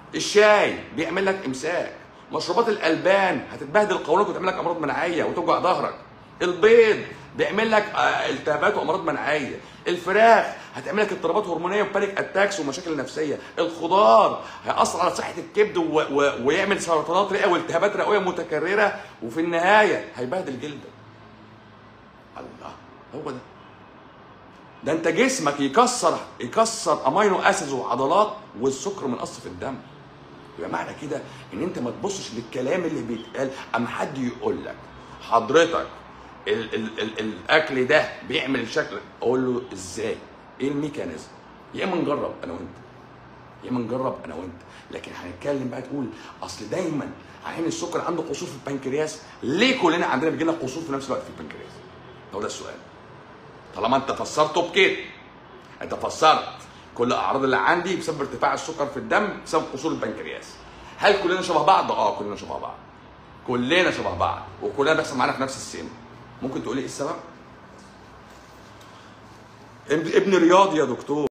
الشاي بيعمل لك امساك مشروبات الالبان هتتبهدل قولك وتعمل لك امراض مناعيه وتوجع ظهرك البيض بيعمل لك آه، التهابات وامراض مناعيه الفراخ هتعمل لك اضطرابات هرمونيه وبانيك اتاكس ومشاكل نفسيه الخضار هيأثر على صحه الكبد و... و... ويعمل سرطانات رئه والتهابات رئويه متكرره وفي النهايه هيبهدل جلدك الله هو ده ده انت جسمك يكسر يكسر امينو اسيدز وعضلات والسكر من اصل في الدم يبقى معنى كده ان انت ما تبصش للكلام اللي بيتقال اما حد يقول لك حضرتك ال ال ال الاكل ده بيعمل شكل اقول له ازاي ايه الميكانيزم يا اما نجرب انا وانت يا اما نجرب انا وانت لكن هنتكلم بقى تقول اصل دايما عين السكر عنده قصور في البنكرياس ليه كلنا عندنا بيجي لنا قصور في نفس الوقت في البنكرياس هو ده السؤال طالما انت فسرته بكده انت فسرت كل الاعراض اللي عندي بسبب ارتفاع السكر في الدم بسبب قصور البنكرياس هل كلنا شبه بعض اه كلنا شبه بعض كلنا شبه بعض وكلنا بيحصل معانا في نفس السن ممكن تقولي ايه السبب ابن رياض يا دكتور